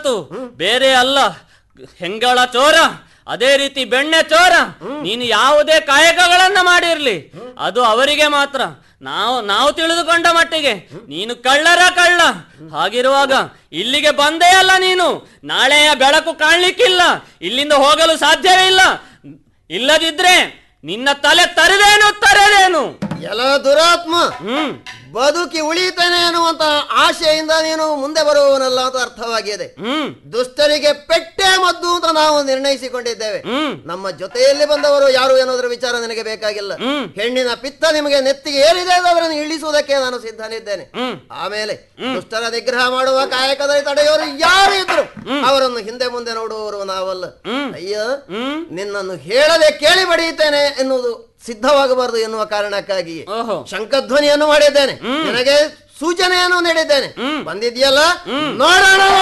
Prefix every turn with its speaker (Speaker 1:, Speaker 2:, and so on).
Speaker 1: ಮಾತು ಬೇರೆ ಅಲ್ಲ ಹೆಂಗಳ ಚೋರ ಅದೇ ರೀತಿ ಬೆಣ್ಣೆ ಚೋರ ನೀನು ಯಾವುದೇ ಕಾಯಕಗಳನ್ನ ಮಾಡಿರ್ಲಿ ಅದು ಅವರಿಗೆ ಮಾತ್ರ ನಾವು ನಾವು ತಿಳಿದುಕೊಂಡ ಮಟ್ಟಿಗೆ ನೀನು ಕಳ್ಳರ ಕಳ್ಳ ಹಾಗಿರುವಾಗ ಇಲ್ಲಿಗೆ ಬಂದೇ ಅಲ್ಲ ನೀನು ನಾಳೆಯ ಬೆಳಕು ಕಾಣ್ಲಿಕ್ಕಿಲ್ಲ ಇಲ್ಲಿಂದ ಹೋಗಲು ಸಾಧ್ಯವೇ ಇಲ್ಲ ಇಲ್ಲದಿದ್ರೆ ನಿನ್ನ ತಲೆ ತರದೇನು ತರದೇನು
Speaker 2: ಎಲ್ಲ ದುರಾತ್ಮ
Speaker 1: ಹ್ಮ್
Speaker 2: ಬದುಕಿ ಉಳಿತೇನೆ ಅನ್ನುವಂತ ಆಶೆಯಿಂದ ನೀನು ಮುಂದೆ ಬರುವವನಲ್ಲ ಅಂತ ಅರ್ಥವಾಗಿದೆ
Speaker 1: ಹ್ಮ್
Speaker 2: ದುಷ್ಟರಿಗೆ ಪೆಟ್ಟೆ ಮದ್ದು ಅಂತ ನಾವು ನಿರ್ಣಯಿಸಿಕೊಂಡಿದ್ದೇವೆ
Speaker 1: ಹ್ಮ್
Speaker 2: ನಮ್ಮ ಜೊತೆಯಲ್ಲಿ ಬಂದವರು ಯಾರು ಅನ್ನೋದ್ರ ವಿಚಾರ ನನಗೆ ಬೇಕಾಗಿಲ್ಲ
Speaker 1: ಹ್ಮ್.
Speaker 2: ಹೆಣ್ಣಿನ ಪಿತ್ತ ನಿಮಗೆ ನೆತ್ತಿಗೆ ಏರಿದೆ ಅದನ್ನು ಇಳಿಸುವುದಕ್ಕೆ ನಾನು ಸಿದ್ಧನಿದ್ದೇನೆ
Speaker 1: ಹ್ಮ್
Speaker 2: ಆಮೇಲೆ ದುಷ್ಟರ ನಿಗ್ರಹ ಮಾಡುವ ಕಾಯಕದಲ್ಲಿ ತಡೆಯೋರು ಯಾರು ಇದ್ರು ಅವರನ್ನು ಹಿಂದೆ ಮುಂದೆ ನೋಡುವವರು ನಾವಲ್ಲ
Speaker 1: ಹ್ಮ್.
Speaker 2: ಅಯ್ಯ
Speaker 1: ಹ್ಮ್
Speaker 2: ನಿನ್ನನ್ನು ಹೇಳದೆ ಕೇಳಿ ಬಡಿಯುತ್ತೇನೆ ಎನ್ನುವುದು ಸಿದ್ಧವಾಗಬಾರದು ಎನ್ನುವ ಕಾರಣಕ್ಕಾಗಿಯೇ
Speaker 1: ಓಹೋ
Speaker 2: ಶಂಖಧ್ವನಿಯನ್ನು ಮಾಡಿದ್ದೇನೆ ನಿನಗೆ ಸೂಚನೆಯನ್ನು ನೀಡಿದ್ದೇನೆ ಬಂದಿದ್ಯಲ್ಲ ನೋಡೋಣ